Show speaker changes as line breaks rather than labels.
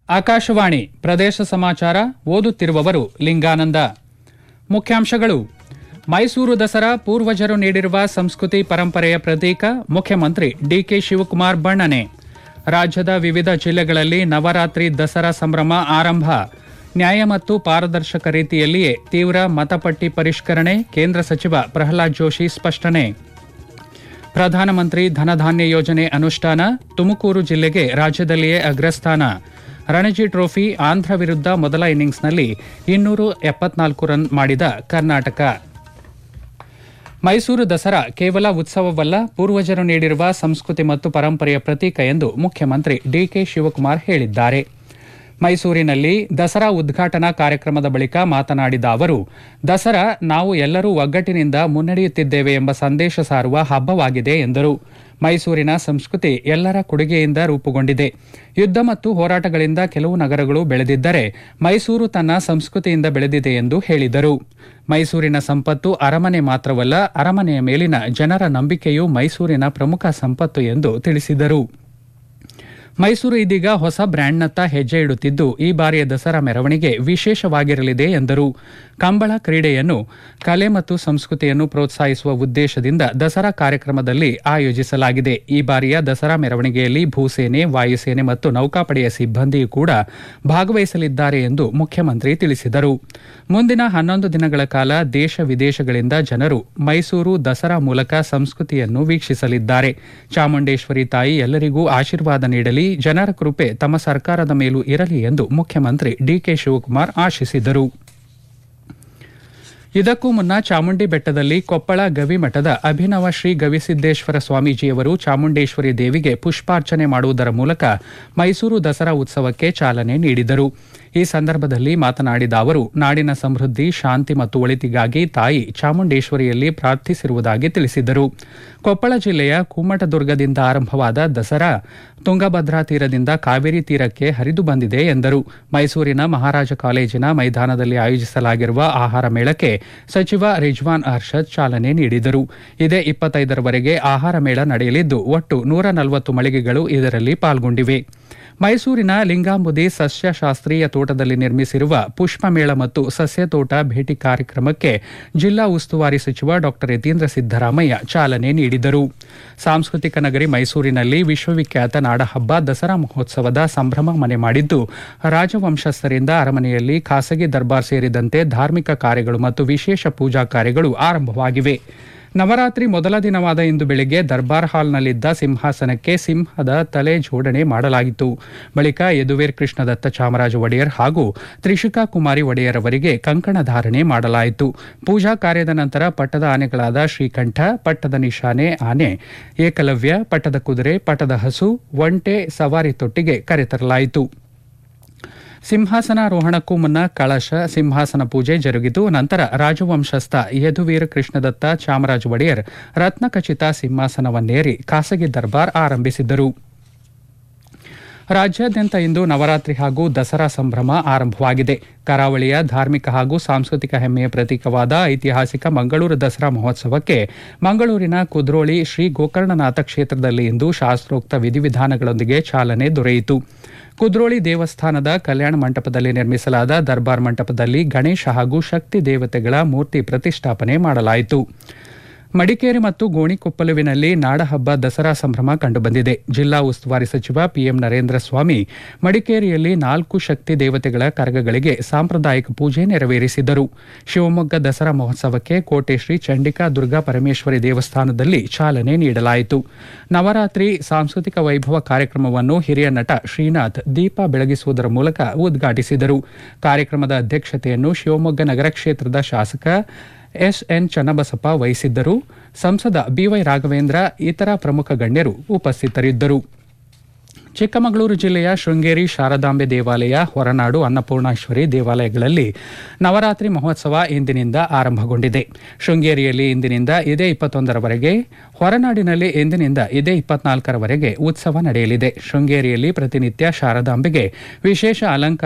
ಆಕಾಶವಾಣಿ ಪ್ರದೇಶ ಸಮಾಚಾರ ಓದುತ್ತಿರುವವರು ಲಿಂಗಾನಂದ ಮುಖ್ಯಾಂಶಗಳು ಮೈಸೂರು ದಸರಾ ಪೂರ್ವಜರು ನೀಡಿರುವ ಸಂಸ್ಕೃತಿ ಪರಂಪರೆಯ ಪ್ರತೀಕ ಮುಖ್ಯಮಂತ್ರಿ ಡಿಕೆ ಶಿವಕುಮಾರ್ ಬಣ್ಣನೆ ರಾಜ್ಯದ ವಿವಿಧ ಜಿಲ್ಲೆಗಳಲ್ಲಿ ನವರಾತ್ರಿ ದಸರಾ ಸಂಭ್ರಮ ಆರಂಭ ನ್ಯಾಯ ಮತ್ತು ಪಾರದರ್ಶಕ ರೀತಿಯಲ್ಲಿಯೇ ತೀವ್ರ ಮತಪಟ್ಟಿ ಪರಿಷ್ಕರಣೆ ಕೇಂದ್ರ ಸಚಿವ ಪ್ರಹ್ಲಾದ್ ಜೋಶಿ ಸ್ಪಷ್ಟನೆ ಪ್ರಧಾನಮಂತ್ರಿ ಧನಧಾನ್ಯ ಯೋಜನೆ ಅನುಷ್ಠಾನ ತುಮಕೂರು ಜಿಲ್ಲೆಗೆ ರಾಜ್ಯದಲ್ಲಿಯೇ ಅಗ್ರಸ್ಥಾನ ರಣಜಿ ಟ್ರೋಫಿ ಆಂಧ್ರ ವಿರುದ್ಧ ಮೊದಲ ಇನ್ನಿಂಗ್ಸ್ನಲ್ಲಿ ಇನ್ನೂರು ಎಪ್ಪತ್ನಾಲ್ಕು ರನ್ ಮಾಡಿದ ಕರ್ನಾಟಕ ಮೈಸೂರು ದಸರಾ ಕೇವಲ ಉತ್ಸವವಲ್ಲ ಪೂರ್ವಜರು ನೀಡಿರುವ ಸಂಸ್ಕೃತಿ ಮತ್ತು ಪರಂಪರೆಯ ಪ್ರತೀಕ ಎಂದು ಮುಖ್ಯಮಂತ್ರಿ ಡಿಕೆ ಶಿವಕುಮಾರ್ ಹೇಳಿದ್ದಾರೆ ಮೈಸೂರಿನಲ್ಲಿ ದಸರಾ ಉದ್ಘಾಟನಾ ಕಾರ್ಯಕ್ರಮದ ಬಳಿಕ ಮಾತನಾಡಿದ ಅವರು ದಸರಾ ನಾವು ಎಲ್ಲರೂ ಒಗ್ಗಟ್ಟಿನಿಂದ ಮುನ್ನಡೆಯುತ್ತಿದ್ದೇವೆ ಎಂಬ ಸಂದೇಶ ಸಾರುವ ಹಬ್ಬವಾಗಿದೆ ಎಂದರು ಮೈಸೂರಿನ ಸಂಸ್ಕೃತಿ ಎಲ್ಲರ ಕೊಡುಗೆಯಿಂದ ರೂಪುಗೊಂಡಿದೆ ಯುದ್ಧ ಮತ್ತು ಹೋರಾಟಗಳಿಂದ ಕೆಲವು ನಗರಗಳು ಬೆಳೆದಿದ್ದರೆ ಮೈಸೂರು ತನ್ನ ಸಂಸ್ಕೃತಿಯಿಂದ ಬೆಳೆದಿದೆ ಎಂದು ಹೇಳಿದರು ಮೈಸೂರಿನ ಸಂಪತ್ತು ಅರಮನೆ ಮಾತ್ರವಲ್ಲ ಅರಮನೆಯ ಮೇಲಿನ ಜನರ ನಂಬಿಕೆಯೂ ಮೈಸೂರಿನ ಪ್ರಮುಖ ಸಂಪತ್ತು ಎಂದು ತಿಳಿಸಿದರು ಮೈಸೂರು ಇದೀಗ ಹೊಸ ಬ್ರ್ಯಾಂಡ್ನತ್ತ ಹೆಜ್ಜೆ ಇಡುತ್ತಿದ್ದು ಈ ಬಾರಿಯ ದಸರಾ ಮೆರವಣಿಗೆ ವಿಶೇಷವಾಗಿರಲಿದೆ ಎಂದರು ಕಂಬಳ ಕ್ರೀಡೆಯನ್ನು ಕಲೆ ಮತ್ತು ಸಂಸ್ಕೃತಿಯನ್ನು ಪ್ರೋತ್ಸಾಹಿಸುವ ಉದ್ದೇಶದಿಂದ ದಸರಾ ಕಾರ್ಯಕ್ರಮದಲ್ಲಿ ಆಯೋಜಿಸಲಾಗಿದೆ ಈ ಬಾರಿಯ ದಸರಾ ಮೆರವಣಿಗೆಯಲ್ಲಿ ಭೂಸೇನೆ ವಾಯುಸೇನೆ ಮತ್ತು ನೌಕಾಪಡೆಯ ಸಿಬ್ಬಂದಿಯೂ ಕೂಡ ಭಾಗವಹಿಸಲಿದ್ದಾರೆ ಎಂದು ಮುಖ್ಯಮಂತ್ರಿ ತಿಳಿಸಿದರು ಮುಂದಿನ ಹನ್ನೊಂದು ದಿನಗಳ ಕಾಲ ದೇಶ ವಿದೇಶಗಳಿಂದ ಜನರು ಮೈಸೂರು ದಸರಾ ಮೂಲಕ ಸಂಸ್ಕೃತಿಯನ್ನು ವೀಕ್ಷಿಸಲಿದ್ದಾರೆ ಚಾಮುಂಡೇಶ್ವರಿ ತಾಯಿ ಎಲ್ಲರಿಗೂ ಆಶೀರ್ವಾದ ನೀಡಲಿ ಜನರ ಕೃಪೆ ತಮ್ಮ ಸರ್ಕಾರದ ಮೇಲೂ ಇರಲಿ ಎಂದು ಮುಖ್ಯಮಂತ್ರಿ ಡಿಕೆ ಶಿವಕುಮಾರ್ ಆಶಿಸಿದರು ಇದಕ್ಕೂ ಮುನ್ನ ಚಾಮುಂಡಿ ಬೆಟ್ಟದಲ್ಲಿ ಕೊಪ್ಪಳ ಗವಿಮಠದ ಅಭಿನವ ಶ್ರೀ ಗವಿಸಿದ್ದೇಶ್ವರ ಸ್ವಾಮೀಜಿಯವರು ಚಾಮುಂಡೇಶ್ವರಿ ದೇವಿಗೆ ಪುಷ್ಪಾರ್ಚನೆ ಮಾಡುವುದರ ಮೂಲಕ ಮೈಸೂರು ದಸರಾ ಉತ್ಸವಕ್ಕೆ ಚಾಲನೆ ನೀಡಿದರು ಈ ಸಂದರ್ಭದಲ್ಲಿ ಮಾತನಾಡಿದ ಅವರು ನಾಡಿನ ಸಮೃದ್ಧಿ ಶಾಂತಿ ಮತ್ತು ಒಳಿತಿಗಾಗಿ ತಾಯಿ ಚಾಮುಂಡೇಶ್ವರಿಯಲ್ಲಿ ಪ್ರಾರ್ಥಿಸಿರುವುದಾಗಿ ತಿಳಿಸಿದರು ಕೊಪ್ಪಳ ಜಿಲ್ಲೆಯ ಕುಮ್ಮಟದುರ್ಗದಿಂದ ಆರಂಭವಾದ ದಸರಾ ತುಂಗಭದ್ರಾ ತೀರದಿಂದ ಕಾವೇರಿ ತೀರಕ್ಕೆ ಹರಿದು ಬಂದಿದೆ ಎಂದರು ಮೈಸೂರಿನ ಮಹಾರಾಜ ಕಾಲೇಜಿನ ಮೈದಾನದಲ್ಲಿ ಆಯೋಜಿಸಲಾಗಿರುವ ಆಹಾರ ಮೇಳಕ್ಕೆ ಸಚಿವ ರಿಜ್ವಾನ್ ಅರ್ಷದ್ ಚಾಲನೆ ನೀಡಿದರು ಇದೇ ಇಪ್ಪತ್ತೈದರವರೆಗೆ ಆಹಾರ ಮೇಳ ನಡೆಯಲಿದ್ದು ಒಟ್ಟು ನೂರ ನಲವತ್ತು ಮಳಿಗೆಗಳು ಇದರಲ್ಲಿ ಪಾಲ್ಗೊಂಡಿವೆ ಮೈಸೂರಿನ ಲಿಂಗಾಂಬುದಿ ಸಸ್ಯಶಾಸ್ತ್ರೀಯ ತೋಟದಲ್ಲಿ ನಿರ್ಮಿಸಿರುವ ಪುಷ್ಪಮೇಳ ಮತ್ತು ಸಸ್ಯ ತೋಟ ಭೇಟಿ ಕಾರ್ಯಕ್ರಮಕ್ಕೆ ಜಿಲ್ಲಾ ಉಸ್ತುವಾರಿ ಸಚಿವ ಡಾ ಯತೀಂದ್ರ ಸಿದ್ದರಾಮಯ್ಯ ಚಾಲನೆ ನೀಡಿದರು ಸಾಂಸ್ಕೃತಿಕ ನಗರಿ ಮೈಸೂರಿನಲ್ಲಿ ವಿಶ್ವವಿಖ್ಯಾತ ನಾಡಹಬ್ಬ ದಸರಾ ಮಹೋತ್ಸವದ ಸಂಭ್ರಮ ಮನೆ ಮಾಡಿದ್ದು ರಾಜವಂಶಸ್ಥರಿಂದ ಅರಮನೆಯಲ್ಲಿ ಖಾಸಗಿ ದರ್ಬಾರ್ ಸೇರಿದಂತೆ ಧಾರ್ಮಿಕ ಕಾರ್ಯಗಳು ಮತ್ತು ವಿಶೇಷ ಪೂಜಾ ಕಾರ್ಯಗಳು ಆರಂಭವಾಗಿವೆ ನವರಾತ್ರಿ ಮೊದಲ ದಿನವಾದ ಇಂದು ಬೆಳಿಗ್ಗೆ ದರ್ಬಾರ್ ಹಾಲ್ನಲ್ಲಿದ್ದ ಸಿಂಹಾಸನಕ್ಕೆ ಸಿಂಹದ ತಲೆ ಜೋಡಣೆ ಮಾಡಲಾಗಿತ್ತು ಬಳಿಕ ಯದುವೀರ್ ಕೃಷ್ಣದತ್ತ ಚಾಮರಾಜ ಒಡೆಯರ್ ಹಾಗೂ ತ್ರಿಷಿಕಾ ಕುಮಾರಿ ಒಡೆಯರ್ ಅವರಿಗೆ ಕಂಕಣ ಧಾರಣೆ ಮಾಡಲಾಯಿತು ಪೂಜಾ ಕಾರ್ಯದ ನಂತರ ಪಟ್ಟದ ಆನೆಗಳಾದ ಶ್ರೀಕಂಠ ಪಟ್ಟದ ನಿಶಾನೆ ಆನೆ ಏಕಲವ್ಯ ಪಟ್ಟದ ಕುದುರೆ ಪಟ್ಟದ ಹಸು ಒಂಟೆ ಸವಾರಿ ತೊಟ್ಟಿಗೆ ಕರೆತರಲಾಯಿತು ಸಿಂಹಾಸನಾರೋಹಣಕ್ಕೂ ಮುನ್ನ ಕಳಶ ಸಿಂಹಾಸನ ಪೂಜೆ ಜರುಗಿತು ನಂತರ ರಾಜವಂಶಸ್ಥ ಯದುವೀರ ಕೃಷ್ಣದತ್ತ ಚಾಮರಾಜ ಒಡೆಯರ್ ರತ್ನಖಚಿತ ಸಿಂಹಾಸನವನ್ನೇರಿ ಖಾಸಗಿ ದರ್ಬಾರ್ ಆರಂಭಿಸಿದ್ದರು ರಾಜ್ಯಾದ್ಯಂತ ಇಂದು ನವರಾತ್ರಿ ಹಾಗೂ ದಸರಾ ಸಂಭ್ರಮ ಆರಂಭವಾಗಿದೆ ಕರಾವಳಿಯ ಧಾರ್ಮಿಕ ಹಾಗೂ ಸಾಂಸ್ಕೃತಿಕ ಹೆಮ್ಮೆಯ ಪ್ರತೀಕವಾದ ಐತಿಹಾಸಿಕ ಮಂಗಳೂರು ದಸರಾ ಮಹೋತ್ಸವಕ್ಕೆ ಮಂಗಳೂರಿನ ಕುದ್ರೋಳಿ ಶ್ರೀ ಗೋಕರ್ಣನಾಥ ಕ್ಷೇತ್ರದಲ್ಲಿ ಇಂದು ಶಾಸ್ತ್ರೋಕ್ತ ವಿಧಿವಿಧಾನಗಳೊಂದಿಗೆ ಚಾಲನೆ ದೊರೆಯಿತು ಕುದ್ರೋಳಿ ದೇವಸ್ಥಾನದ ಕಲ್ಯಾಣ ಮಂಟಪದಲ್ಲಿ ನಿರ್ಮಿಸಲಾದ ದರ್ಬಾರ್ ಮಂಟಪದಲ್ಲಿ ಗಣೇಶ ಹಾಗೂ ಶಕ್ತಿ ದೇವತೆಗಳ ಮೂರ್ತಿ ಪ್ರತಿಷ್ಠಾಪನೆ ಮಾಡಲಾಯಿತು ಮಡಿಕೇರಿ ಮತ್ತು ಗೋಣಿಕೊಪ್ಪಲುವಿನಲ್ಲಿ ನಾಡಹಬ್ಬ ದಸರಾ ಸಂಭ್ರಮ ಕಂಡುಬಂದಿದೆ ಜಿಲ್ಲಾ ಉಸ್ತುವಾರಿ ಸಚಿವ ಪಿಎಂ ನರೇಂದ್ರ ಸ್ವಾಮಿ ಮಡಿಕೇರಿಯಲ್ಲಿ ನಾಲ್ಕು ಶಕ್ತಿ ದೇವತೆಗಳ ಕರಗಗಳಿಗೆ ಸಾಂಪ್ರದಾಯಿಕ ಪೂಜೆ ನೆರವೇರಿಸಿದರು ಶಿವಮೊಗ್ಗ ದಸರಾ ಮಹೋತ್ಸವಕ್ಕೆ ಕೋಟೆ ಶ್ರೀ ಚಂಡಿಕಾ ದುರ್ಗಾ ಪರಮೇಶ್ವರಿ ದೇವಸ್ಥಾನದಲ್ಲಿ ಚಾಲನೆ ನೀಡಲಾಯಿತು ನವರಾತ್ರಿ ಸಾಂಸ್ಕೃತಿಕ ವೈಭವ ಕಾರ್ಯಕ್ರಮವನ್ನು ಹಿರಿಯ ನಟ ಶ್ರೀನಾಥ್ ದೀಪ ಬೆಳಗಿಸುವುದರ ಮೂಲಕ ಉದ್ಘಾಟಿಸಿದರು ಕಾರ್ಯಕ್ರಮದ ಅಧ್ಯಕ್ಷತೆಯನ್ನು ಶಿವಮೊಗ್ಗ ನಗರ ಕ್ಷೇತ್ರದ ಶಾಸಕ ಎಸ್ಎನ್ ಚನ್ನಬಸಪ್ಪ ವಹಿಸಿದ್ದರು ಸಂಸದ ಬಿವೈ ರಾಘವೇಂದ್ರ ಇತರ ಪ್ರಮುಖ ಗಣ್ಯರು ಉಪಸ್ಥಿತರಿದ್ದರು ಚಿಕ್ಕಮಗಳೂರು ಜಿಲ್ಲೆಯ ಶೃಂಗೇರಿ ಶಾರದಾಂಬೆ ದೇವಾಲಯ ಹೊರನಾಡು ಅನ್ನಪೂರ್ಣೇಶ್ವರಿ ದೇವಾಲಯಗಳಲ್ಲಿ ನವರಾತ್ರಿ ಮಹೋತ್ಸವ ಇಂದಿನಿಂದ ಆರಂಭಗೊಂಡಿದೆ ಶೃಂಗೇರಿಯಲ್ಲಿ ಇಂದಿನಿಂದ ಇದೇ ಇಪ್ಪತ್ತೊಂದರವರೆಗೆ ಹೊರನಾಡಿನಲ್ಲಿ ಇಂದಿನಿಂದ ಇದೇ ಇಪ್ಪತ್ನಾಲ್ಕರವರೆಗೆ ಉತ್ಸವ ನಡೆಯಲಿದೆ ಶೃಂಗೇರಿಯಲ್ಲಿ ಪ್ರತಿನಿತ್ಯ ಶಾರದಾಂಬೆಗೆ ವಿಶೇಷ ಅಲಂಕಾರ